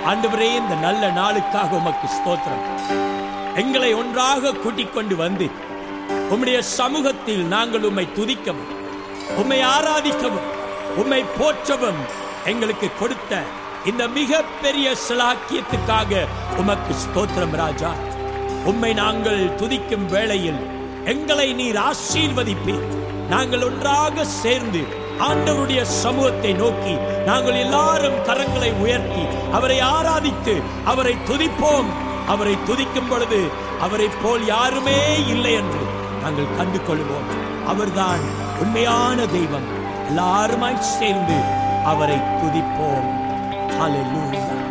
ஆண்டவரே இந்த நல்ல நாளுக்காக உமக்கு ஸ்தோத்திரம் எங்களை ஒன்றாக கூட்டிக் கொண்டு வந்து உம்முடைய சமூகத்தில் நாங்கள் உம்மை துதிக்கவும் உம்மை ஆராதிக்கவும் உம்மை போற்றவும் எங்களுக்கு கொடுத்த இந்த மிக பெரிய சிலாக்கியத்துக்காக உமக்கு ஸ்தோத்திரம் ராஜா உம்மை நாங்கள் துதிக்கும் வேளையில் எங்களை நீர் ஆசீர்வதிப்பீர் நாங்கள் ஒன்றாக சேர்ந்து ஆண்டவருடைய சமூகத்தை நோக்கி நாங்கள் எல்லாரும் கரங்களை உயர்த்தி அவரை ஆராதித்து அவரை துதிப்போம் அவரை துதிக்கும் பொழுது அவரை போல் யாருமே இல்லை என்று நாங்கள் கண்டு கொள்வோம் அவர்தான் உண்மையான தெய்வம் எல்லாருமாய் சேர்ந்து அவரை துதிப்போம் Hallelujah.